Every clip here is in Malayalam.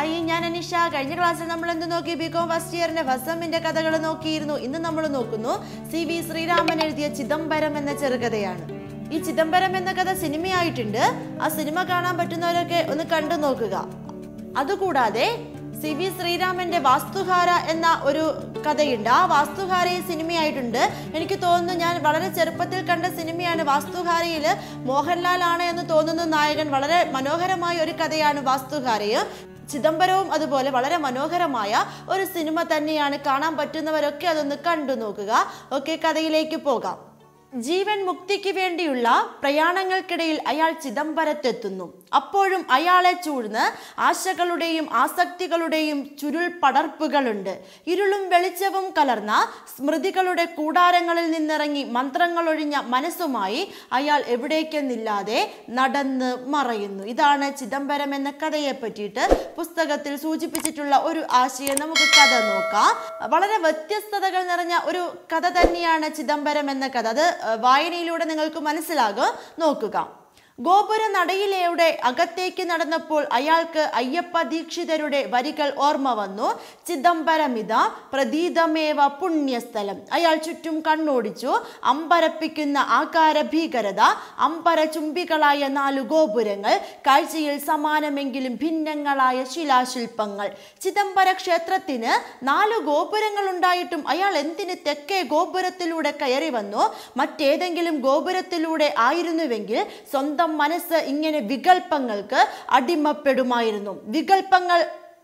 ഹായ് ഞാൻ അനിഷ കഴിഞ്ഞ ക്ലാസ്സിൽ നമ്മൾ എന്ത് നോക്കി ബികോം ഫസ്റ്റ് ഇയറിന്റെ വസമിന്റെ കഥകൾ നോക്കിയിരുന്നു ഇന്ന് നമ്മൾ നോക്കുന്നു സി വി ശ്രീരാമൻ എഴുതിയ ചിദംബരം എന്ന ചെറുകഥയാണ് ഈ ചിദംബരം എന്ന കഥ സിനിമയായിട്ടുണ്ട് ആ സിനിമ കാണാൻ പറ്റുന്നവരൊക്കെ ഒന്ന് കണ്ടു നോക്കുക അതുകൂടാതെ സി വി ശ്രീരാമന്റെ വാസ്തുഹാര എന്ന ഒരു കഥയുണ്ട് ആ വാസ്തുഹാരയെ സിനിമയായിട്ടുണ്ട് എനിക്ക് തോന്നുന്നു ഞാൻ വളരെ ചെറുപ്പത്തിൽ കണ്ട സിനിമയാണ് വാസ്തുഹാരയിൽ മോഹൻലാൽ ആണ് എന്ന് തോന്നുന്നു നായകൻ വളരെ മനോഹരമായ ഒരു കഥയാണ് വാസ്തുഹാരയും ചിദംബരവും അതുപോലെ വളരെ മനോഹരമായ ഒരു സിനിമ തന്നെയാണ് കാണാൻ പറ്റുന്നവരൊക്കെ അതൊന്ന് കണ്ടു നോക്കുക ഓക്കെ കഥയിലേക്ക് പോകാം ജീവൻ മുക്തിക്ക് വേണ്ടിയുള്ള പ്രയാണങ്ങൾക്കിടയിൽ അയാൾ ചിദംബരത്തെത്തുന്നു അപ്പോഴും അയാളെ ചൂഴ്ന്ന് ആശകളുടെയും ആസക്തികളുടെയും ചുരുൾ പടർപ്പുകളുണ്ട് ഇരുളും വെളിച്ചവും കലർന്ന സ്മൃതികളുടെ കൂടാരങ്ങളിൽ നിന്നിറങ്ങി മന്ത്രങ്ങളൊഴിഞ്ഞ മനസ്സുമായി അയാൾ എവിടേക്കെന്നില്ലാതെ നടന്ന് മറയുന്നു ഇതാണ് ചിദംബരം എന്ന കഥയെ പറ്റിയിട്ട് പുസ്തകത്തിൽ സൂചിപ്പിച്ചിട്ടുള്ള ഒരു ആശയം നമുക്ക് കഥ നോക്കാം വളരെ വ്യത്യസ്തതകൾ നിറഞ്ഞ ഒരു കഥ തന്നെയാണ് ചിദംബരം എന്ന കഥ അത് ഏഹ്, വായനയിലൂടെ നിങ്ങൾക്ക് മനസ്സിലാകും നോക്കുക ഗോപുര നടയിലൂടെ അകത്തേക്ക് നടന്നപ്പോൾ അയാൾക്ക് അയ്യപ്പ ദീക്ഷിതരുടെ വരികൾ ഓർമ്മ വന്നു ചിദംബരമിത പ്രതീതമേവ പുണ്യസ്ഥലം അയാൾ ചുറ്റും കണ്ണോടിച്ചു അമ്പരപ്പിക്കുന്ന ആകാര ഭീകരത അമ്പര ചുംബികളായ നാലു ഗോപുരങ്ങൾ കാഴ്ചയിൽ സമാനമെങ്കിലും ഭിന്നങ്ങളായ ശിലാശില്പങ്ങൾ ചിദംബര ക്ഷേത്രത്തിന് നാലു ഗോപുരങ്ങൾ ഉണ്ടായിട്ടും അയാൾ എന്തിന് തെക്കേ ഗോപുരത്തിലൂടെ കയറി വന്നു മറ്റേതെങ്കിലും ഗോപുരത്തിലൂടെ ആയിരുന്നുവെങ്കിൽ സ്വന്തം മനസ്സ് ഇങ്ങനെ വികൽപ്പങ്ങൾക്ക് അടിമപ്പെടുമായിരുന്നു വികൽപ്പങ്ങൾ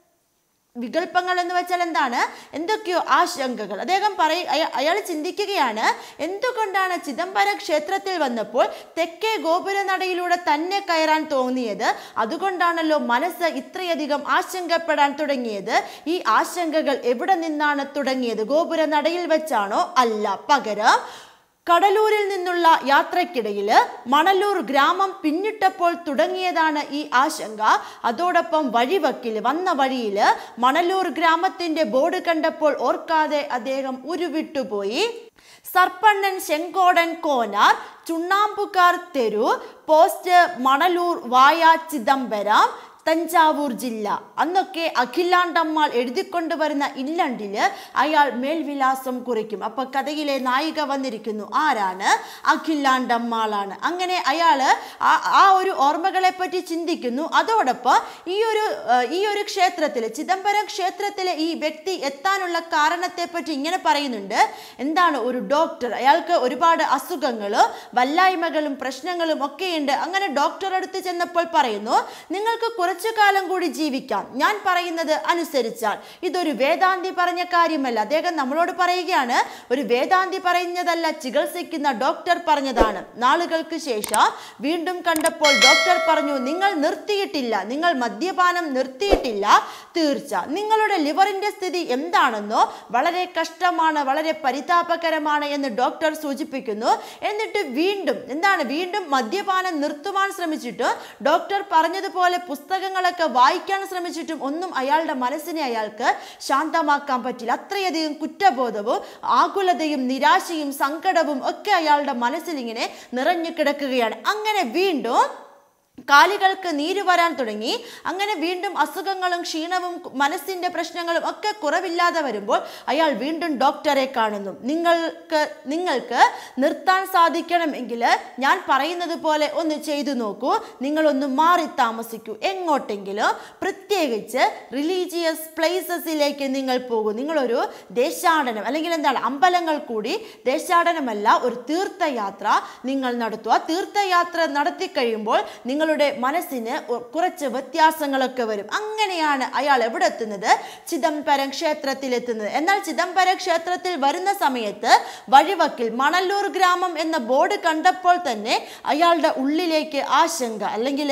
വികല്പങ്ങൾ എന്ന് വെച്ചാൽ എന്താണ് എന്തൊക്കെയോ ആശങ്കകൾ അദ്ദേഹം പറയ അയാൾ ചിന്തിക്കുകയാണ് എന്തുകൊണ്ടാണ് ചിദംബര ക്ഷേത്രത്തിൽ വന്നപ്പോൾ തെക്കേ ഗോപുര നടയിലൂടെ തന്നെ കയറാൻ തോന്നിയത് അതുകൊണ്ടാണല്ലോ മനസ്സ് ഇത്രയധികം ആശങ്കപ്പെടാൻ തുടങ്ങിയത് ഈ ആശങ്കകൾ എവിടെ നിന്നാണ് തുടങ്ങിയത് ഗോപുര നടയിൽ വെച്ചാണോ അല്ല പകരം കടലൂരിൽ നിന്നുള്ള യാത്രക്കിടയിൽ മണലൂർ ഗ്രാമം പിന്നിട്ടപ്പോൾ തുടങ്ങിയതാണ് ഈ ആശങ്ക അതോടൊപ്പം വഴിവക്കിൽ വന്ന വഴിയിൽ മണലൂർ ഗ്രാമത്തിന്റെ ബോർഡ് കണ്ടപ്പോൾ ഓർക്കാതെ അദ്ദേഹം ഉരുവിട്ടുപോയി സർപ്പണ്ണൻ ചെങ്കോടൻ കോനാർ ചുണ്ണാമ്പുകാർ തെരു പോസ്റ്റ് മണലൂർ വായ ചിദംബരം തഞ്ചാവൂർ ജില്ല അന്നൊക്കെ അഖിലാണ്ടമ്മാൾ എഴുതിക്കൊണ്ടുവരുന്ന ഇല്ലണ്ടില് അയാൾ മേൽവിലാസം കുറിക്കും അപ്പൊ കഥയിലെ നായിക വന്നിരിക്കുന്നു ആരാണ് അഖിലാണ്ടമ്മാളാണ് അങ്ങനെ അയാൾ ആ ആ ഒരു ഓർമ്മകളെ പറ്റി ചിന്തിക്കുന്നു അതോടൊപ്പം ഈ ഒരു ഏഹ്, ഈ ഒരു ക്ഷേത്രത്തിൽ ചിദംബരം ക്ഷേത്രത്തിലെ ഈ വ്യക്തി എത്താനുള്ള കാരണത്തെ പറ്റി ഇങ്ങനെ പറയുന്നുണ്ട് എന്താണ് ഒരു ഡോക്ടർ അയാൾക്ക് ഒരുപാട് അസുഖങ്ങളും വല്ലായ്മകളും പ്രശ്നങ്ങളും ഒക്കെയുണ്ട് അങ്ങനെ ഡോക്ടർ അടുത്ത് ചെന്നപ്പോൾ പറയുന്നു നിങ്ങൾക്ക് കുറച്ചു കാലം കൂടി ജീവിക്കാം ഞാൻ പറയുന്നത് അനുസരിച്ചാൽ ഇതൊരു വേദാന്തി പറഞ്ഞ കാര്യമല്ല അദ്ദേഹം നമ്മളോട് പറയുകയാണ് ഒരു വേദാന്തി പറയുന്നതല്ല ചികിത്സിക്കുന്ന ഡോക്ടർ പറഞ്ഞതാണ് നാളുകൾക്ക് ശേഷം വീണ്ടും കണ്ടപ്പോൾ ഡോക്ടർ പറഞ്ഞു നിങ്ങൾ നിർത്തിയിട്ടില്ല നിങ്ങൾ മദ്യപാനം നിർത്തിയിട്ടില്ല തീർച്ച നിങ്ങളുടെ ലിവറിന്റെ സ്ഥിതി എന്താണെന്നോ വളരെ കഷ്ടമാണ് വളരെ പരിതാപകരമാണ് എന്ന് ഡോക്ടർ സൂചിപ്പിക്കുന്നു എന്നിട്ട് വീണ്ടും എന്താണ് വീണ്ടും മദ്യപാനം നിർത്തുവാൻ ശ്രമിച്ചിട്ട് ഡോക്ടർ പറഞ്ഞതുപോലെ പുസ്തകങ്ങളൊക്കെ വായിക്കാൻ ശ്രമിച്ചിട്ടും ഒന്നും അയാളുടെ മനസ്സിനെ അയാൾക്ക് ശാന്തമാക്കാൻ പറ്റില്ല അത്രയധികം കുറ്റബോധവും ആകുലതയും നിരാശയും സങ്കടവും ഒക്കെ അയാളുടെ മനസ്സിൽ ഇങ്ങനെ നിറഞ്ഞു കിടക്കുകയാണ് അങ്ങനെ വീണ്ടും കാലുകൾക്ക് നീര് വരാൻ തുടങ്ങി അങ്ങനെ വീണ്ടും അസുഖങ്ങളും ക്ഷീണവും മനസ്സിന്റെ പ്രശ്നങ്ങളും ഒക്കെ കുറവില്ലാതെ വരുമ്പോൾ അയാൾ വീണ്ടും ഡോക്ടറെ കാണുന്നു നിങ്ങൾക്ക് നിങ്ങൾക്ക് നിർത്താൻ സാധിക്കണമെങ്കിൽ ഞാൻ പറയുന്നത് പോലെ ഒന്ന് ചെയ്തു നോക്കൂ നിങ്ങളൊന്ന് മാറി താമസിക്കൂ എങ്ങോട്ടെങ്കിലും പ്രത്യേകിച്ച് റിലീജിയസ് പ്ലേസസിലേക്ക് നിങ്ങൾ പോകും നിങ്ങളൊരു ദേശാടനം അല്ലെങ്കിൽ എന്താണ് അമ്പലങ്ങൾ കൂടി ദേശാടനമല്ല ഒരു തീർത്ഥയാത്ര നിങ്ങൾ നടത്തുക ആ തീർത്ഥയാത്ര നടത്തി കഴിയുമ്പോൾ നിങ്ങളുടെ മനസ്സിന് ഒ- കുറച്ച് വ്യത്യാസങ്ങളൊക്കെ വരും അങ്ങനെയാണ് അയാൾ എവിടെ എത്തുന്നത് ചിദംബരം ക്ഷേത്രത്തിൽ എത്തുന്നത് എന്നാൽ ചിദംബര ക്ഷേത്രത്തിൽ വരുന്ന സമയത്ത് വഴിവക്കിൽ മണല്ലൂർ ഗ്രാമം എന്ന ബോർഡ് കണ്ടപ്പോൾ തന്നെ അയാളുടെ ഉള്ളിലേക്ക് ആശങ്ക അല്ലെങ്കിൽ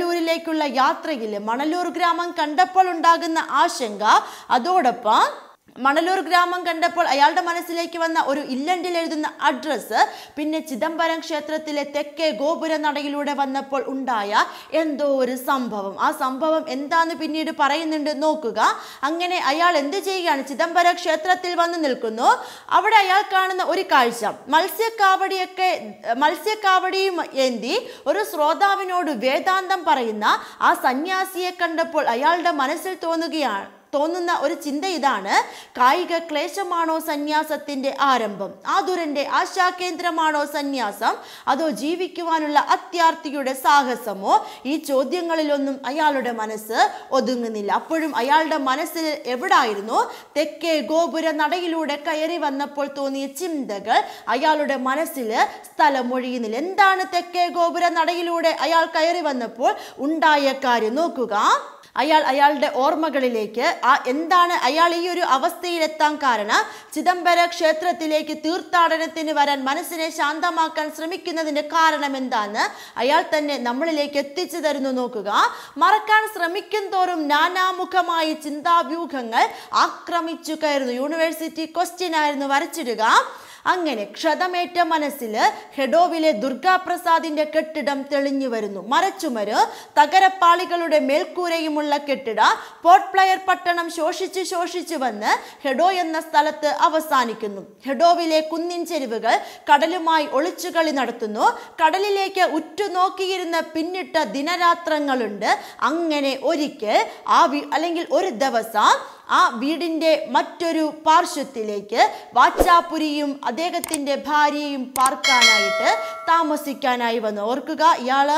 കടലൂരിലേക്കുള്ള യാത്രയിൽ മണലൂർ ഗ്രാമം കണ്ടപ്പോൾ ഉണ്ടാകുന്ന ആശങ്ക അതോടൊപ്പം മണലൂർ ഗ്രാമം കണ്ടപ്പോൾ അയാളുടെ മനസ്സിലേക്ക് വന്ന ഒരു ഇല്ലണ്ടിൽ എഴുതുന്ന അഡ്രസ്സ് പിന്നെ ചിദംബരം ക്ഷേത്രത്തിലെ തെക്കേ ഗോപുര നടയിലൂടെ വന്നപ്പോൾ ഉണ്ടായ എന്തോ ഒരു സംഭവം ആ സംഭവം എന്താന്ന് പിന്നീട് പറയുന്നുണ്ട് നോക്കുക അങ്ങനെ അയാൾ എന്ത് ചെയ്യുകയാണ് ചിദംബര ക്ഷേത്രത്തിൽ വന്ന് നിൽക്കുന്നു അവിടെ അയാൾ കാണുന്ന ഒരു കാഴ്ച മത്സ്യക്കാവടിയൊക്കെ മത്സ്യക്കാവടിയും ഏന്തി ഒരു ശ്രോതാവിനോട് വേദാന്തം പറയുന്ന ആ സന്യാസിയെ കണ്ടപ്പോൾ അയാളുടെ മനസ്സിൽ തോന്നുകയാണ് തോന്നുന്ന ഒരു ചിന്ത ഇതാണ് കായിക ക്ലേശമാണോ സന്യാസത്തിന്റെ ആരംഭം ആതുരന്റെ ആശാകേന്ദ്രമാണോ സന്യാസം അതോ ജീവിക്കുവാനുള്ള അത്യാർത്ഥിയുടെ സാഹസമോ ഈ ചോദ്യങ്ങളിലൊന്നും അയാളുടെ മനസ്സ് ഒതുങ്ങുന്നില്ല അപ്പോഴും അയാളുടെ മനസ്സിൽ എവിടായിരുന്നു തെക്കേ ഗോപുര നടയിലൂടെ കയറി വന്നപ്പോൾ തോന്നിയ ചിന്തകൾ അയാളുടെ മനസ്സിൽ സ്ഥലമൊഴിയുന്നില്ല എന്താണ് തെക്കേ ഗോപുര നടയിലൂടെ അയാൾ കയറി വന്നപ്പോൾ ഉണ്ടായ കാര്യം നോക്കുക അയാൾ അയാളുടെ ഓർമ്മകളിലേക്ക് ആ എന്താണ് അയാൾ ഈ ഒരു അവസ്ഥയിലെത്താൻ കാരണം ചിദംബര ക്ഷേത്രത്തിലേക്ക് തീർത്ഥാടനത്തിന് വരാൻ മനസ്സിനെ ശാന്തമാക്കാൻ ശ്രമിക്കുന്നതിന്റെ കാരണം എന്താന്ന് അയാൾ തന്നെ നമ്മളിലേക്ക് എത്തിച്ചു തരുന്നു നോക്കുക മറക്കാൻ ശ്രമിക്കും തോറും നാനാമുഖമായി ചിന്താവ്യൂഹങ്ങൾ ആക്രമിച്ചു കയറുന്നു യൂണിവേഴ്സിറ്റി ക്വസ്റ്റ്യൻ ആയിരുന്നു വരച്ചിടുക അങ്ങനെ ക്ഷതമേറ്റ മനസ്സിൽ ഹെഡോവിലെ ദുർഗാപ്രസാദിന്റെ കെട്ടിടം തെളിഞ്ഞു വരുന്നു മരച്ചുമര് തകരപ്പാളികളുടെ മേൽക്കൂരയുമുള്ള കെട്ടിട പോർട്ട് പ്ലെയർ പട്ടണം ശോഷിച്ച് ശോഷിച്ചു വന്ന് ഹെഡോ എന്ന സ്ഥലത്ത് അവസാനിക്കുന്നു ഹെഡോവിലെ കുന്നിൻ ചെരുവുകൾ കടലുമായി ഒളിച്ചുകളി നടത്തുന്നു കടലിലേക്ക് ഉറ്റുനോക്കിയിരുന്ന പിന്നിട്ട ദിനരാത്രങ്ങളുണ്ട് അങ്ങനെ ഒരിക്കൽ ആ വി- അല്ലെങ്കിൽ ഒരു ദിവസം ആ വീടിന്റെ മറ്റൊരു പാർശ്വത്തിലേക്ക് വാച്ചാപുരിയും അദ്ദേഹത്തിന്റെ ഭാര്യയും പാർക്കാനായിട്ട് താമസിക്കാനായി വന്നു ഓർക്കുക ഇയാള്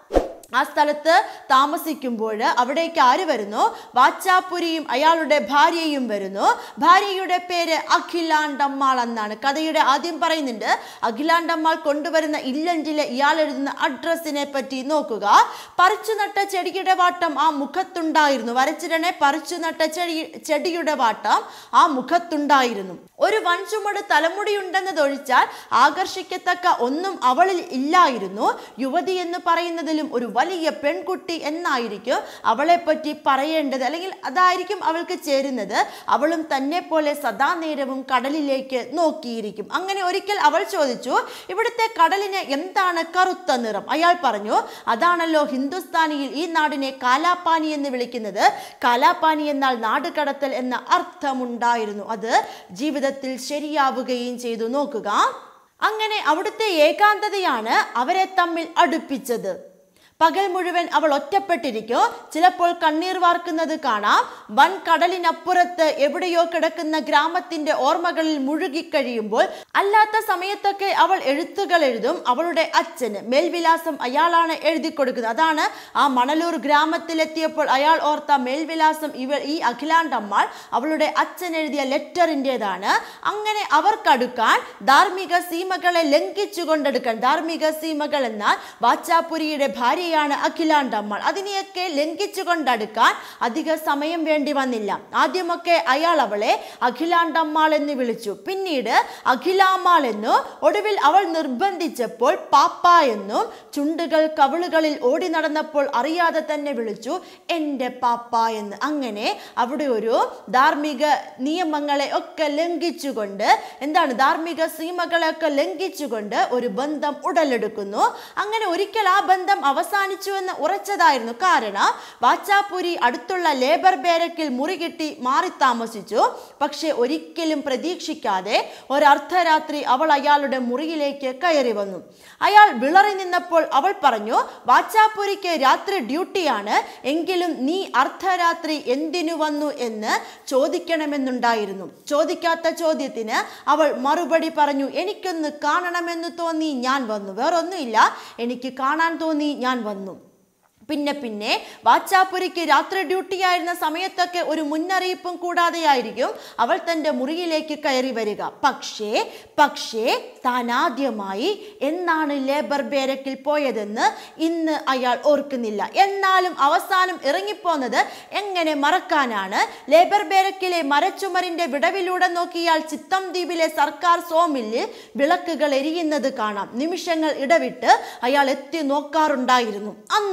ആ സ്ഥലത്ത് താമസിക്കുമ്പോൾ അവിടേക്ക് ആര് വരുന്നു വാച്ചാപുരിയും അയാളുടെ ഭാര്യയും വരുന്നു ഭാര്യയുടെ പേര് അഖിലാണ്ടമ്മാൾ എന്നാണ് കഥയുടെ ആദ്യം പറയുന്നുണ്ട് അഖിലാണ്ടമ്മാൾ കൊണ്ടുവരുന്ന ഇല്ലഞ്ചിലെ ഇയാൾ എഴുതുന്ന അഡ്രസ്സിനെ പറ്റി നോക്കുക പറിച്ചു നട്ട ചെടിയുടെ വാട്ടം ആ മുഖത്തുണ്ടായിരുന്നു വരച്ചിടനെ പറിച്ചു നട്ട ചെടി ചെടിയുടെ വാട്ടം ആ മുഖത്തുണ്ടായിരുന്നു ഒരു വൻചുമട് തലമുടിയുണ്ടെന്നതൊഴിച്ചാൽ ആകർഷിക്കത്തക്ക ഒന്നും അവളിൽ ഇല്ലായിരുന്നു യുവതി എന്ന് പറയുന്നതിലും ഒരു വലിയ പെൺകുട്ടി എന്നായിരിക്കും അവളെ പറ്റി പറയേണ്ടത് അല്ലെങ്കിൽ അതായിരിക്കും അവൾക്ക് ചേരുന്നത് അവളും തന്നെ പോലെ സദാ നേരവും കടലിലേക്ക് നോക്കിയിരിക്കും അങ്ങനെ ഒരിക്കൽ അവൾ ചോദിച്ചു ഇവിടുത്തെ കടലിന് എന്താണ് കറുത്ത നിറം അയാൾ പറഞ്ഞു അതാണല്ലോ ഹിന്ദുസ്ഥാനിയിൽ ഈ നാടിനെ കാലാപാനി എന്ന് വിളിക്കുന്നത് കാലാപാനി എന്നാൽ നാട് കടത്തൽ എന്ന അർത്ഥമുണ്ടായിരുന്നു അത് ജീവിതത്തിൽ ശരിയാവുകയും ചെയ്തു നോക്കുക അങ്ങനെ അവിടുത്തെ ഏകാന്തതയാണ് അവരെ തമ്മിൽ അടുപ്പിച്ചത് പകൽ മുഴുവൻ അവൾ ഒറ്റപ്പെട്ടിരിക്കും ചിലപ്പോൾ കണ്ണീർ വാർക്കുന്നത് കാണാം വൻ കടലിനപ്പുറത്ത് എവിടെയോ കിടക്കുന്ന ഗ്രാമത്തിന്റെ ഓർമ്മകളിൽ മുഴുകിക്കഴിയുമ്പോൾ അല്ലാത്ത സമയത്തൊക്കെ അവൾ എഴുത്തുകൾ എഴുതും അവളുടെ അച്ഛന് മേൽവിലാസം അയാളാണ് എഴുതി കൊടുക്കുന്നത് അതാണ് ആ മണലൂർ ഗ്രാമത്തിലെത്തിയപ്പോൾ അയാൾ ഓർത്ത മേൽവിലാസം ഇവൾ ഈ അഖിലാണ്ടമ്മാൾ അവളുടെ അച്ഛൻ എഴുതിയ ലെറ്ററിൻ്റെതാണ് അങ്ങനെ അവർക്കടുക്കാൻ ധാർമ്മിക സീമകളെ ലംഘിച്ചു കൊണ്ടെടുക്കാൻ ധാർമ്മിക സീമകൾ എന്നാൽ വാച്ചാപുരിയുടെ ഭാര്യയാണ് അഖിലാണ്ടമ്മാൾ അതിനെയൊക്കെ ലംഘിച്ചു കൊണ്ടടുക്കാൻ അധിക സമയം വേണ്ടി വന്നില്ല ആദ്യമൊക്കെ അയാൾ അവളെ അഖിലാണ്ടമ്മാൾ എന്ന് വിളിച്ചു പിന്നീട് അഖിലാമ്മാൾ എന്നു ഒടുവിൽ അവൾ നിർബന്ധിച്ചപ്പോൾ പാപ്പ എന്നും ചുണ്ടുകൾ കവിളുകളിൽ ഓടി നടന്നപ്പോൾ അറിയാതെ തന്നെ വിളിച്ചു എൻ്റെ പാപ്പ എന്ന് അങ്ങനെ അവിടെ ഒരു ധാർമ്മിക നിയമങ്ങളെ ഒക്കെ ലംഘിച്ചുകൊണ്ട് എന്താണ് ധാർമ്മിക സീമകളെ ഒക്കെ ലംഘിച്ചുകൊണ്ട് ഒരു ബന്ധം ഉടലെടുക്കുന്നു അങ്ങനെ ഒരിക്കൽ ആ ബന്ധം അവസാനിച്ചു എന്ന് ഉറച്ചതായിരുന്നു കാരണം വാച്ചാപുരി അടുത്തുള്ള ലേബർ ബാരക്കിൽ മുറി കിട്ടി മാറി താമസിച്ചു പക്ഷെ ഒരിക്കലും പ്രതീക്ഷിക്കാതെ ഒരർദ്ധരാത്രി അവൾ അയാളുടെ മുറിയിലേക്ക് കയറി വന്നു അയാൾ വിളറി നിന്നപ്പോൾ അവൾ പറഞ്ഞു വാച്ചാപുരിക്ക് രാത്രി ഡ്യൂട്ടിയാണ് എങ്കിലും നീ അർദ്ധരാത്രി എന്തിനു വന്നു എന്ന് ചോദിക്കണമെന്നുണ്ടായിരുന്നു ചോദിക്കാത്ത ചോദ്യത്തിന് അവൾ മറുപടി പറഞ്ഞു എനിക്കൊന്ന് കാണണമെന്ന് തോന്നി ഞാൻ വന്നു വേറൊന്നുമില്ല എനിക്ക് കാണാൻ തോന്നി ഞാൻ വന്നു പിന്നെ പിന്നെ വാച്ചാപുരിക്ക് രാത്രി ഡ്യൂട്ടി ആയിരുന്ന സമയത്തൊക്കെ ഒരു മുന്നറിയിപ്പും കൂടാതെയായിരിക്കും അവൾ തൻ്റെ മുറിയിലേക്ക് കയറി വരിക പക്ഷേ പക്ഷേ താൻ ആദ്യമായി എന്നാണ് ലേബർ ബേരക്കിൽ പോയതെന്ന് ഇന്ന് അയാൾ ഓർക്കുന്നില്ല എന്നാലും അവസാനം ഇറങ്ങിപ്പോന്നത് എങ്ങനെ മറക്കാനാണ് ലേബർ ബേരക്കിലെ മരച്ചുമരിന്റെ വിടവിലൂടെ നോക്കിയാൽ ചിത്തം ദ്വീപിലെ സർക്കാർ സോമില്ലിൽ വിളക്കുകൾ എരിയുന്നത് കാണാം നിമിഷങ്ങൾ ഇടവിട്ട് അയാൾ എത്തി നോക്കാറുണ്ടായിരുന്നു അന്നു രാത്രി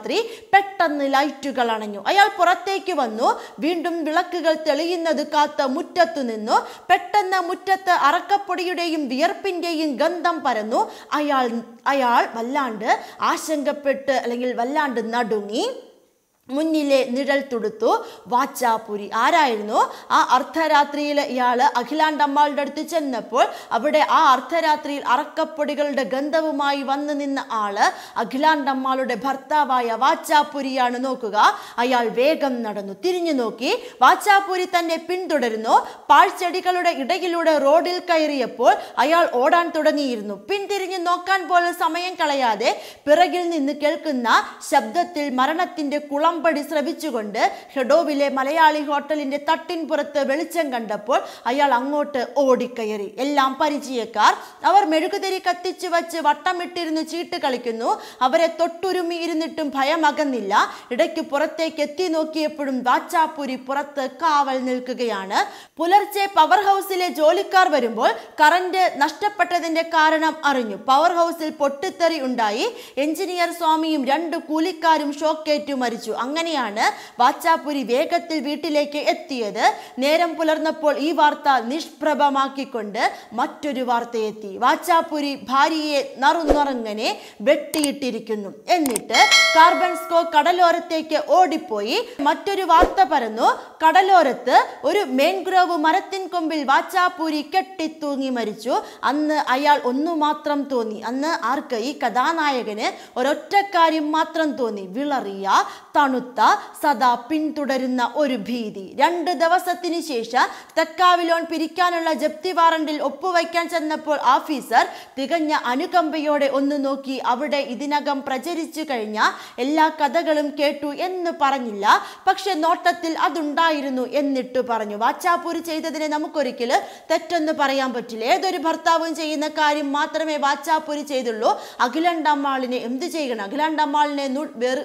രാത്രി പെട്ടെന്ന് ലൈറ്റുകൾ അണഞ്ഞു അയാൾ പുറത്തേക്ക് വന്നു വീണ്ടും വിളക്കുകൾ തെളിയുന്നത് കാത്ത് മുറ്റത്തു നിന്നു പെട്ടെന്ന് മുറ്റത്ത് അറക്കപ്പൊടിയുടെയും വിയർപ്പിന്റെയും ഗന്ധം പരന്നു അയാൾ അയാൾ വല്ലാണ്ട് ആശങ്കപ്പെട്ട് അല്ലെങ്കിൽ വല്ലാണ്ട് നടുങ്ങി മുന്നിലെ നിഴൽ തുടുത്തു വാച്ചാപുരി ആരായിരുന്നു ആ അർദ്ധരാത്രിയിൽ ഇയാൾ അഖിലാണ്ടമ്മാളുടെ അടുത്ത് ചെന്നപ്പോൾ അവിടെ ആ അർദ്ധരാത്രിയിൽ അറക്കപ്പൊടികളുടെ ഗന്ധവുമായി വന്നു നിന്ന ആള് അഖിലാണ്ടമ്മാളുടെ ഭർത്താവായ വാച്ചാപുരിയാണ് നോക്കുക അയാൾ വേഗം നടന്നു തിരിഞ്ഞു നോക്കി വാച്ചാപുരി തന്നെ പിന്തുടരുന്നു പാഴ്ചെടികളുടെ ഇടയിലൂടെ റോഡിൽ കയറിയപ്പോൾ അയാൾ ഓടാൻ തുടങ്ങിയിരുന്നു പിന്തിരിഞ്ഞു നോക്കാൻ പോലും സമയം കളയാതെ പിറകിൽ നിന്ന് കേൾക്കുന്ന ശബ്ദത്തിൽ മരണത്തിന്റെ കുളമ്പടി ശ്രവിച്ചുകൊണ്ട് ഹെഡോവിലെ മലയാളി ഹോട്ടലിന്റെ തട്ടിൻപുറത്ത് വെളിച്ചം കണ്ടപ്പോൾ അയാൾ അങ്ങോട്ട് ഓടിക്കയറി എല്ലാം പരിചയക്കാർ അവർ മെഴുകുതിരി കത്തിച്ചു വച്ച് വട്ടമിട്ടിരുന്ന് ചീട്ട് കളിക്കുന്നു അവരെ തൊട്ടുരുമി ഇരുന്നിട്ടും ഭയമകന്നില്ല ഇടയ്ക്ക് പുറത്തേക്ക് എത്തി നോക്കിയപ്പോഴും വാച്ചാപ്പുരി പുറത്ത് കാവൽ നിൽക്കുകയാണ് പുലർച്ചെ പവർ ഹൗസിലെ ജോലിക്കാർ വരുമ്പോൾ കറന്റ് നഷ്ടപ്പെട്ടതിന്റെ കാരണം അറിഞ്ഞു പവർ ഹൗസിൽ പൊട്ടിത്തെറി ഉണ്ടായി എഞ്ചിനീയർ സ്വാമിയും രണ്ട് കൂലിക്കാരും ഷോക്കേറ്റു മരിച്ചു അങ്ങനെയാണ് വാച്ചാപ്പുരി വേഗത്തിൽ വീട്ടിലേക്ക് എത്തിയത് നേരം പുലർന്നപ്പോൾ ഈ വാർത്ത നിഷ്പ്രഭമാക്കിക്കൊണ്ട് മറ്റൊരു വാർത്തയെത്തി വാച്ചാപ്പുരി ഭാര്യയെ നറുന്നുറങ്ങനെ വെട്ടിയിട്ടിരിക്കുന്നു എന്നിട്ട് കാർബൺ സ്കോ കടലോരത്തേക്ക് ഓടിപ്പോയി മറ്റൊരു വാർത്ത പരന്നു കടലോരത്ത് ഒരു മേൻഗ്രോവ് മരത്തിൻ കൊമ്പിൽ വാച്ചാപ്പൂരി കെട്ടിത്തൂങ്ങി മരിച്ചു അന്ന് അയാൾ ഒന്നു മാത്രം തോന്നി അന്ന് ആർക്ക് ഈ കഥാനായകന് ഒരൊറ്റ കാര്യം മാത്രം തോന്നി വിളറിയ തണുത്ത സദാ പിന്തുടരുന്ന ഒരു ഭീതി രണ്ട് ദിവസത്തിന് ശേഷം തെക്കാവിലോൺ പിരിക്കാനുള്ള ജപ്തി വാറണ്ടിൽ ഒപ്പുവയ്ക്കാൻ ചെന്നപ്പോൾ ഓഫീസർ തികഞ്ഞ അനുകമ്പയോടെ ഒന്ന് നോക്കി അവിടെ ഇതിനകം പ്രചരിച്ചു കഴിഞ്ഞ എല്ലാ കഥകളും കേട്ടു എന്ന് പറഞ്ഞില്ല പക്ഷെ നോട്ടത്തിൽ അതുണ്ടായിരുന്നു എന്നിട്ട് പറഞ്ഞു വാച്ചാപ്പൂരി ചെയ്തതിനെ നമുക്കൊരിക്കലും തെറ്റെന്ന് പറയാൻ പറ്റില്ല ഏതൊരു ഭർത്താവും ചെയ്യുന്ന കാര്യം മാത്രമേ വാച്ചാപ്പൂരി ചെയ്തുള്ളൂ അഖിലണ്ടമ്മാളിനെ എന്ത് ചെയ്യണം അഖിലണ്ടമ്മാളിനെ നു- വെറു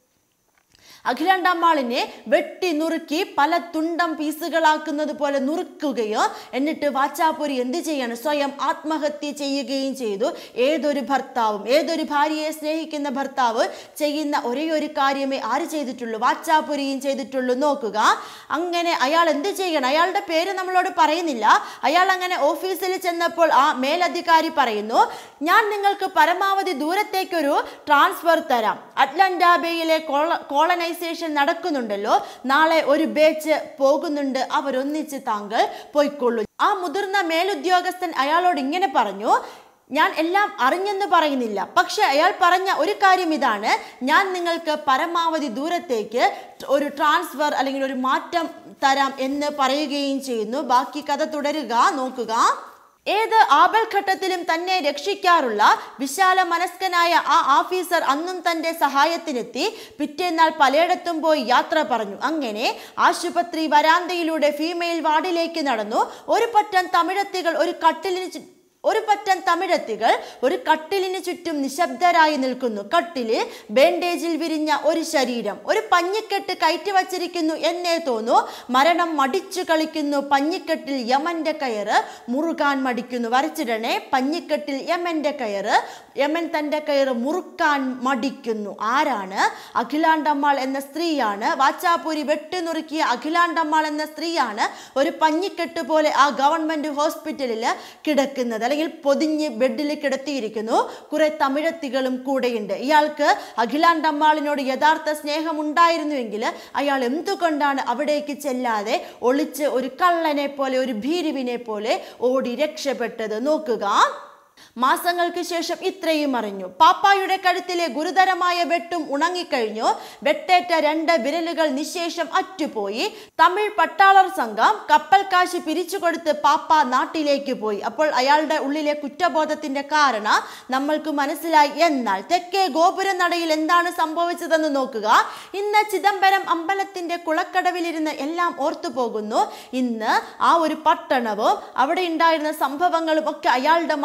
അഖിലാണ്ടമ്മാളിനെ വെട്ടി നുറുക്കി പല തുണ്ടം പീസുകളാക്കുന്നത് പോലെ നുറുക്കുകയോ എന്നിട്ട് വാച്ചാപുരി എന്ത് ചെയ്യണം സ്വയം ആത്മഹത്യ ചെയ്യുകയും ചെയ്തു ഏതൊരു ഭർത്താവും ഏതൊരു ഭാര്യയെ സ്നേഹിക്കുന്ന ഭർത്താവ് ചെയ്യുന്ന ഒരേ ഒരു കാര്യമേ ആര് ചെയ്തിട്ടുള്ളൂ വാച്ചാപുരിയും ചെയ്തിട്ടുള്ളൂ നോക്കുക അങ്ങനെ അയാൾ എന്ത് ചെയ്യണം അയാളുടെ പേര് നമ്മളോട് പറയുന്നില്ല അയാൾ അങ്ങനെ ഓഫീസിൽ ചെന്നപ്പോൾ ആ മേലധികാരി പറയുന്നു ഞാൻ നിങ്ങൾക്ക് പരമാവധി ദൂരത്തേക്കൊരു ട്രാൻസ്ഫർ തരാം അറ്റ്ലാന്റ ബേയിലെ കോള കോളനൈസേഷൻ നടക്കുന്നുണ്ടല്ലോ നാളെ ഒരു ബേച്ച് പോകുന്നുണ്ട് അവരൊന്നിച്ച് താങ്കൾ പോയിക്കൊള്ളൂ ആ മുതിർന്ന മേലുദ്യോഗസ്ഥൻ അയാളോട് ഇങ്ങനെ പറഞ്ഞു ഞാൻ എല്ലാം അറിഞ്ഞെന്ന് പറയുന്നില്ല പക്ഷെ അയാൾ പറഞ്ഞ ഒരു കാര്യം ഇതാണ് ഞാൻ നിങ്ങൾക്ക് പരമാവധി ദൂരത്തേക്ക് ഒരു ട്രാൻസ്ഫർ അല്ലെങ്കിൽ ഒരു മാറ്റം തരാം എന്ന് പറയുകയും ചെയ്യുന്നു ബാക്കി കഥ തുടരുക നോക്കുക ഏത് ആപൽഘട്ടത്തിലും തന്നെ രക്ഷിക്കാറുള്ള വിശാല മനസ്കനായ ആ ഓഫീസർ അന്നും തന്റെ സഹായത്തിനെത്തി പിറ്റേന്നാൾ പലയിടത്തും പോയി യാത്ര പറഞ്ഞു അങ്ങനെ ആശുപത്രി വരാന്തയിലൂടെ ഫീമെയിൽ വാർഡിലേക്ക് നടന്നു ഒരു പറ്റം തമിഴത്തികൾ ഒരു കട്ടിലിന് ചു- ഒരു പറ്റം തമിഴത്തികൾ ഒരു കട്ടിലിന് ചുറ്റും നിശബ്ദരായി നിൽക്കുന്നു കട്ടില് ബാൻഡേജിൽ വിരിഞ്ഞ ഒരു ശരീരം ഒരു പഞ്ഞിക്കെട്ട് കയറ്റി വച്ചിരിക്കുന്നു എന്നേ തോന്നു മരണം മടിച്ചു കളിക്കുന്നു പഞ്ഞിക്കെട്ടിൽ യമന്റെ കയറ് മുറുകാൻ മടിക്കുന്നു വരച്ചിടണേ പഞ്ഞിക്കെട്ടിൽ യമന്റെ കയറ് യമൻ തന്റെ കയറ് മുറുക്കാൻ മടിക്കുന്നു ആരാണ് അഖിലാണ്ടമ്മാൾ എന്ന സ്ത്രീയാണ് വാച്ചാപുരി വെട്ടിനുറുക്കിയ അഖിലാണ്ടമ്മാൾ എന്ന സ്ത്രീയാണ് ഒരു പഞ്ഞിക്കെട്ട് പോലെ ആ ഗവൺമെന്റ് ഹോസ്പിറ്റലിൽ കിടക്കുന്നത് അല്ലെങ്കിൽ പൊതിഞ്ഞ് ബെഡിൽ കിടത്തിയിരിക്കുന്നു കുറെ തമിഴത്തികളും കൂടെയുണ്ട് ഇയാൾക്ക് അഖിലാണ്ടമ്മാളിനോട് യഥാർത്ഥ സ്നേഹം ഉണ്ടായിരുന്നുവെങ്കിൽ അയാൾ എന്തുകൊണ്ടാണ് അവിടേക്ക് ചെല്ലാതെ ഒളിച്ച് ഒരു കള്ളനെ പോലെ ഒരു ഭീരുവിനെ പോലെ ഓടി രക്ഷപ്പെട്ടത് നോക്കുക മാസങ്ങൾക്ക് ശേഷം ഇത്രയും അറിഞ്ഞു പാപ്പായുടെ കഴുത്തിലെ ഗുരുതരമായ വെട്ടും ഉണങ്ങിക്കഴിഞ്ഞു വെട്ടേറ്റ രണ്ട് വിരലുകൾ നിശേഷം അറ്റുപോയി തമിഴ് പട്ടാളർ സംഘം കപ്പൽ കാശ് പിരിച്ചു കൊടുത്ത് പാപ്പ നാട്ടിലേക്ക് പോയി അപ്പോൾ അയാളുടെ ഉള്ളിലെ കുറ്റബോധത്തിന്റെ കാരണം നമ്മൾക്ക് മനസ്സിലായി എന്നാൽ തെക്കേ ഗോപുര നടയിൽ എന്താണ് സംഭവിച്ചതെന്ന് നോക്കുക ഇന്ന് ചിദംബരം അമ്പലത്തിന്റെ കുളക്കടവിലിരുന്ന് എല്ലാം ഓർത്തു പോകുന്നു ഇന്ന് ആ ഒരു പട്ടണവും അവിടെ ഉണ്ടായിരുന്ന സംഭവങ്ങളും ഒക്കെ അയാളുടെ മനസ്സിലേക്ക്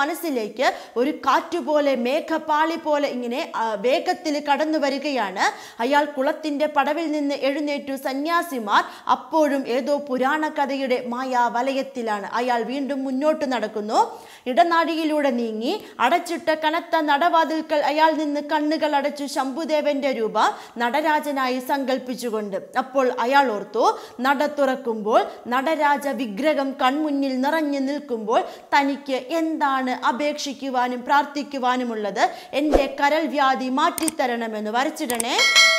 മനസ്സിലേക്ക് ഒരു കാറ്റുപോലെ മേഘപാളി പോലെ ഇങ്ങനെ ആ, വേഗത്തിൽ കടന്നു വരികയാണ് അയാൾ കുളത്തിന്റെ പടവിൽ നിന്ന് എഴുന്നേറ്റു സന്യാസിമാർ അപ്പോഴും ഏതോ പുരാണ കഥയുടെ മായാവലയത്തിലാണ് അയാൾ വീണ്ടും മുന്നോട്ട് നടക്കുന്നു ഇടനാഴിയിലൂടെ നീങ്ങി അടച്ചിട്ട കനത്ത നടവാതിൽക്കൽ അയാൾ നിന്ന് കണ്ണുകൾ അടച്ചു ശംഭുദേവന്റെ രൂപം നടരാജനായി സങ്കല്പിച്ചുകൊണ്ട് അപ്പോൾ അയാൾ ഓർത്തു നട തുറക്കുമ്പോൾ നടരാജ വിഗ്രഹം കൺമുന്നിൽ നിറഞ്ഞു നിൽക്കുമ്പോൾ തനിക്ക് എന്താണ് അപേക്ഷിക്കുവാനും പ്രാർത്ഥിക്കുവാനുമുള്ളത് എൻ്റെ കരൾ വ്യാധി മാറ്റിത്തരണമെന്ന് വരച്ചിടണേ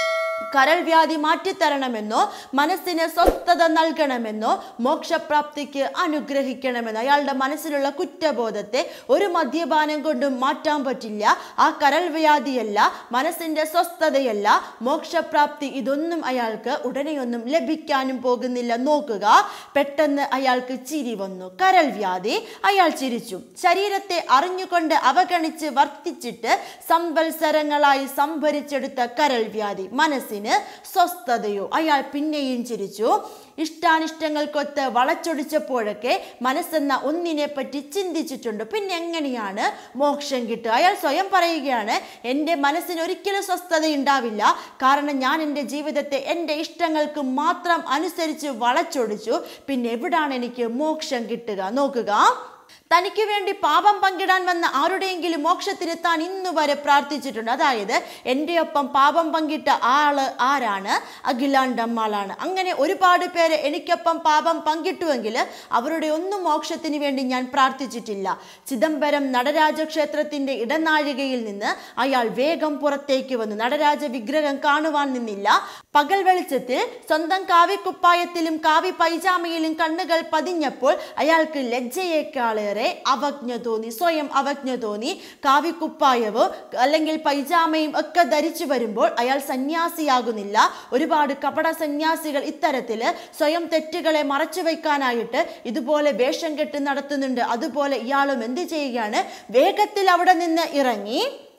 കരൾ വ്യാധി മാറ്റിത്തരണമെന്നോ മനസ്സിന് സ്വസ്ഥത നൽകണമെന്നോ മോക്ഷപ്രാപ്തിക്ക് അനുഗ്രഹിക്കണമെന്നോ അയാളുടെ മനസ്സിലുള്ള കുറ്റബോധത്തെ ഒരു മദ്യപാനം കൊണ്ടും മാറ്റാൻ പറ്റില്ല ആ കരൾ വ്യാധിയല്ല മനസ്സിന്റെ സ്വസ്ഥതയല്ല മോക്ഷപ്രാപ്തി ഇതൊന്നും അയാൾക്ക് ഉടനെയൊന്നും ലഭിക്കാനും പോകുന്നില്ല നോക്കുക പെട്ടെന്ന് അയാൾക്ക് ചിരി വന്നു കരൾ വ്യാധി അയാൾ ചിരിച്ചു ശരീരത്തെ അറിഞ്ഞുകൊണ്ട് അവഗണിച്ച് വർത്തിച്ചിട്ട് സംവത്സരങ്ങളായി സംഭരിച്ചെടുത്ത കരൾ വ്യാധി മനസ്സിന് സ്വസ്ഥതയോ അയാൾ പിന്നെയും ചിരിച്ചു ഇഷ്ടാനിഷ്ടങ്ങൾക്കൊത്ത് വളച്ചൊടിച്ചപ്പോഴൊക്കെ മനസ്സെന്ന ഒന്നിനെ പറ്റി ചിന്തിച്ചിട്ടുണ്ട് പിന്നെ എങ്ങനെയാണ് മോക്ഷം കിട്ടുക അയാൾ സ്വയം പറയുകയാണ് എൻ്റെ മനസ്സിന് ഒരിക്കലും സ്വസ്ഥത ഉണ്ടാവില്ല കാരണം ഞാൻ എൻ്റെ ജീവിതത്തെ എൻ്റെ ഇഷ്ടങ്ങൾക്ക് മാത്രം അനുസരിച്ച് വളച്ചൊടിച്ചു പിന്നെ എവിടാണ് എനിക്ക് മോക്ഷം കിട്ടുക നോക്കുക തനിക്ക് വേണ്ടി പാപം പങ്കിടാൻ വന്ന ആരുടെയെങ്കിലും മോക്ഷത്തിന് താൻ ഇന്നു വരെ പ്രാർത്ഥിച്ചിട്ടുണ്ട് അതായത് എൻ്റെ ഒപ്പം പാപം പങ്കിട്ട ആള് ആരാണ് അഖിലാണ്ടമ്മാളാണ് അങ്ങനെ ഒരുപാട് പേര് എനിക്കൊപ്പം പാപം പങ്കിട്ടുവെങ്കിൽ അവരുടെ ഒന്നും മോക്ഷത്തിന് വേണ്ടി ഞാൻ പ്രാർത്ഥിച്ചിട്ടില്ല ചിദംബരം നടരാജ ക്ഷേത്രത്തിന്റെ ഇടനാഴികയിൽ നിന്ന് അയാൾ വേഗം പുറത്തേക്ക് വന്നു നടരാജ വിഗ്രഹം കാണുവാൻ നിന്നില്ല പകൽ വെളിച്ചത്തിൽ സ്വന്തം കാവിക്കുപ്പായത്തിലും കാവി പൈജാമയിലും കണ്ണുകൾ പതിഞ്ഞപ്പോൾ അയാൾക്ക് ലജ്ജയേക്കാളേറെ അവജ്ഞ തോന്നി സ്വയം അവജ്ഞ തോന്നി കാവിക്കുപ്പായവും അല്ലെങ്കിൽ പൈജാമയും ഒക്കെ ധരിച്ചു വരുമ്പോൾ അയാൾ സന്യാസിയാകുന്നില്ല ഒരുപാട് കപട സന്യാസികൾ ഇത്തരത്തില് സ്വയം തെറ്റുകളെ മറച്ചു വയ്ക്കാനായിട്ട് ഇതുപോലെ വേഷം കെട്ട് നടത്തുന്നുണ്ട് അതുപോലെ ഇയാളും എന്ത് ചെയ്യുകയാണ് വേഗത്തിൽ അവിടെ നിന്ന് ഇറങ്ങി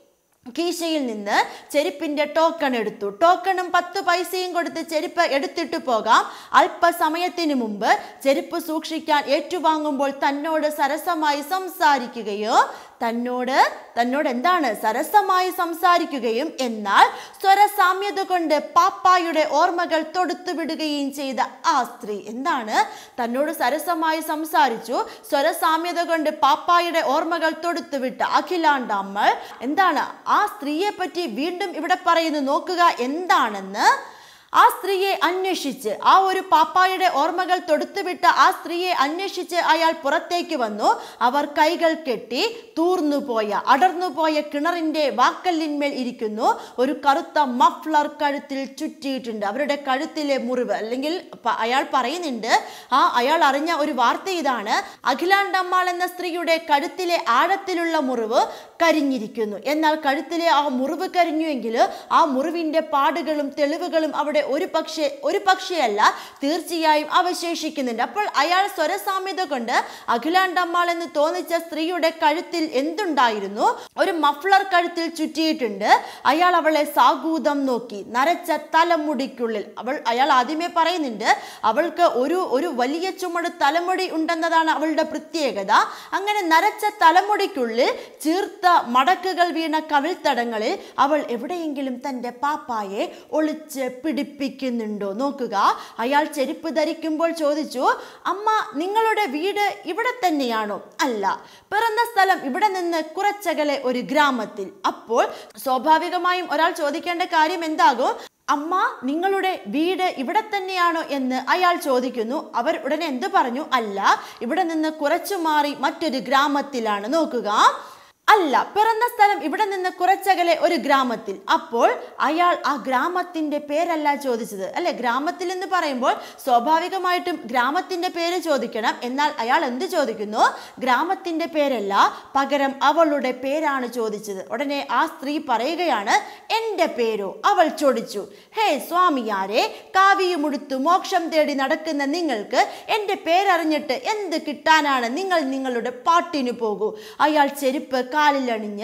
കീശയിൽ നിന്ന് ചെരുപ്പിന്റെ ടോക്കൺ എടുത്തു ടോക്കണും പത്ത് പൈസയും കൊടുത്ത് ചെരുപ്പ് എടുത്തിട്ട് പോകാം അല്പസമയത്തിന് മുമ്പ് ചെരുപ്പ് സൂക്ഷിക്കാൻ ഏറ്റുവാങ്ങുമ്പോൾ തന്നോട് സരസമായി സംസാരിക്കുകയോ തന്നോട് തന്നോട് എന്താണ് സരസമായി സംസാരിക്കുകയും എന്നാൽ സ്വരസാമ്യത കൊണ്ട് പാപ്പായുടെ ഓർമ്മകൾ തൊടുത്തു വിടുകയും ചെയ്ത ആ സ്ത്രീ എന്താണ് തന്നോട് സരസമായി സംസാരിച്ചു സ്വരസാമ്യത കൊണ്ട് പാപ്പായുടെ ഓർമ്മകൾ തൊടുത്തുവിട്ട അഖിലാണ്ടമ്മൾ എന്താണ് ആ സ്ത്രീയെ പറ്റി വീണ്ടും ഇവിടെ പറയുന്നു നോക്കുക എന്താണെന്ന് ആ സ്ത്രീയെ അന്വേഷിച്ച് ആ ഒരു പാപ്പായുടെ ഓർമ്മകൾ തൊടുത്തുവിട്ട ആ സ്ത്രീയെ അന്വേഷിച്ച് അയാൾ പുറത്തേക്ക് വന്നു അവർ കൈകൾ കെട്ടി തൂർന്നുപോയ അടർന്നുപോയ കിണറിന്റെ വാക്കല്ലിന്മേൽ ഇരിക്കുന്നു ഒരു കറുത്ത മഫ്ലർ കഴുത്തിൽ ചുറ്റിയിട്ടുണ്ട് അവരുടെ കഴുത്തിലെ മുറിവ് അല്ലെങ്കിൽ പ- അയാൾ പറയുന്നുണ്ട് ആ അയാൾ അറിഞ്ഞ ഒരു വാർത്ത ഇതാണ് അഖിലാണ്ടമ്മാൾ എന്ന സ്ത്രീയുടെ കഴുത്തിലെ ആഴത്തിലുള്ള മുറിവ് കരിഞ്ഞിരിക്കുന്നു എന്നാൽ കഴുത്തിലെ ആ മുറിവ് കരിഞ്ഞുവെങ്കിൽ ആ മുറിവിന്റെ പാടുകളും തെളിവുകളും അവിടെ ഒരു പക്ഷേ ഒരു പക്ഷേ അല്ല തീർച്ചയായും അവശേഷിക്കുന്നുണ്ട് അപ്പോൾ അയാൾ സ്വരസാമ്യത കൊണ്ട് അഖിലാണ്ടമ്മാൾ എന്ന് തോന്നിച്ച സ്ത്രീയുടെ കഴുത്തിൽ എന്തുണ്ടായിരുന്നു ഒരു മഫ്ലർ കഴുത്തിൽ ചുറ്റിയിട്ടുണ്ട് അയാൾ അവളെ സാഗൂതം നോക്കി നരച്ച തലമുടിക്കുള്ളിൽ അവൾ അയാൾ ആദ്യമേ പറയുന്നുണ്ട് അവൾക്ക് ഒരു ഒരു വലിയ ചുമട് തലമുടി ഉണ്ടെന്നതാണ് അവളുടെ പ്രത്യേകത അങ്ങനെ നരച്ച തലമുടിക്കുള്ളിൽ ചീർത്ത മടക്കുകൾ വീണ കവിൾത്തടങ്ങളിൽ അവൾ എവിടെയെങ്കിലും തൻ്റെ പാപ്പായെ ഒളിച്ച് പിടിപ്പിക്കുന്നുണ്ടോ നോക്കുക അയാൾ ചെരുപ്പ് ധരിക്കുമ്പോൾ ചോദിച്ചു അമ്മ നിങ്ങളുടെ വീട് ഇവിടെ തന്നെയാണോ അല്ല പിറന്ന സ്ഥലം ഇവിടെ നിന്ന് കുറച്ചകലെ ഒരു ഗ്രാമത്തിൽ അപ്പോൾ സ്വാഭാവികമായും ഒരാൾ ചോദിക്കേണ്ട കാര്യം എന്താകും അമ്മ നിങ്ങളുടെ വീട് ഇവിടെ തന്നെയാണോ എന്ന് അയാൾ ചോദിക്കുന്നു അവർ ഉടനെ എന്ത് പറഞ്ഞു അല്ല ഇവിടെ നിന്ന് കുറച്ചു മാറി മറ്റൊരു ഗ്രാമത്തിലാണ് നോക്കുക അല്ല പിറന്ന സ്ഥലം ഇവിടെ നിന്ന് കുറച്ചകലെ ഒരു ഗ്രാമത്തിൽ അപ്പോൾ അയാൾ ആ ഗ്രാമത്തിന്റെ പേരല്ല ചോദിച്ചത് അല്ലെ ഗ്രാമത്തിൽ എന്ന് പറയുമ്പോൾ സ്വാഭാവികമായിട്ടും ഗ്രാമത്തിന്റെ പേര് ചോദിക്കണം എന്നാൽ അയാൾ എന്ത് ചോദിക്കുന്നു ഗ്രാമത്തിന്റെ പേരല്ല പകരം അവളുടെ പേരാണ് ചോദിച്ചത് ഉടനെ ആ സ്ത്രീ പറയുകയാണ് എൻ്റെ പേരോ അവൾ ചോദിച്ചു ഹേ സ്വാമിയാരെ കാവിയുമുടുത്തു മോക്ഷം തേടി നടക്കുന്ന നിങ്ങൾക്ക് എൻ്റെ പേരറിഞ്ഞിട്ട് എന്ത് കിട്ടാനാണ് നിങ്ങൾ നിങ്ങളുടെ പാട്ടിന് പോകൂ അയാൾ ചെരുപ്പ് കാലിലണിഞ്ഞ്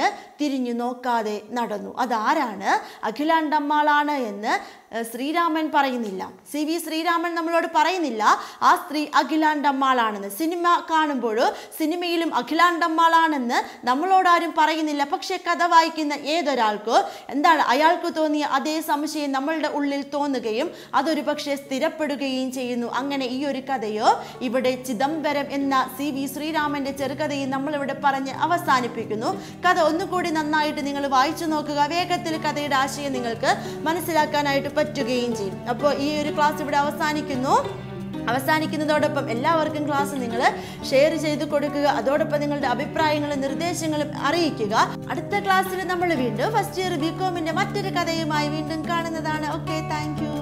തിരിഞ്ഞു നോക്കാതെ നടന്നു അതാരാണ് അഖിലാണ്ടമ്മാളാണ് എന്ന് ഏഹ്, ശ്രീരാമൻ പറയുന്നില്ല സി വി ശ്രീരാമൻ നമ്മളോട് പറയുന്നില്ല ആ സ്ത്രീ അഖിലാണ്ടമ്മാളാണെന്ന് സിനിമ കാണുമ്പോൾ സിനിമയിലും അഖിലാണ്ടമ്മാളാണെന്ന് നമ്മളോടാരും പറയുന്നില്ല പക്ഷെ കഥ വായിക്കുന്ന ഏതൊരാൾക്കോ എന്താണ് അയാൾക്ക് തോന്നിയ അതേ സംശയം നമ്മളുടെ ഉള്ളിൽ തോന്നുകയും അതൊരു പക്ഷേ സ്ഥിരപ്പെടുകയും ചെയ്യുന്നു അങ്ങനെ ഈ ഒരു കഥയോ ഇവിടെ ചിദംബരം എന്ന സി വി ശ്രീരാമന്റെ ചെറുകഥയും നമ്മളിവിടെ പറഞ്ഞ് അവസാനിപ്പിക്കുന്നു കഥ ഒന്നുകൂടി നന്നായിട്ട് നിങ്ങൾ വായിച്ചു നോക്കുക വേഗത്തിൽ കഥയുടെ ആശയം നിങ്ങൾക്ക് മനസ്സിലാക്കാനായിട്ട് പറ്റുകയും ചെയ്യും അപ്പോൾ ഈ ഒരു ക്ലാസ് ഇവിടെ അവസാനിക്കുന്നു അവസാനിക്കുന്നതോടൊപ്പം എല്ലാവർക്കും ക്ലാസ് നിങ്ങൾ ഷെയർ ചെയ്ത് കൊടുക്കുക അതോടൊപ്പം നിങ്ങളുടെ അഭിപ്രായങ്ങളും നിർദ്ദേശങ്ങളും അറിയിക്കുക അടുത്ത ക്ലാസ്സിൽ നമ്മൾ വീണ്ടും ഫസ്റ്റ് ഇയർ ബികോമിന്റെ മറ്റൊരു കഥയുമായി വീണ്ടും കാണുന്നതാണ് ഓക്കെ താങ്ക്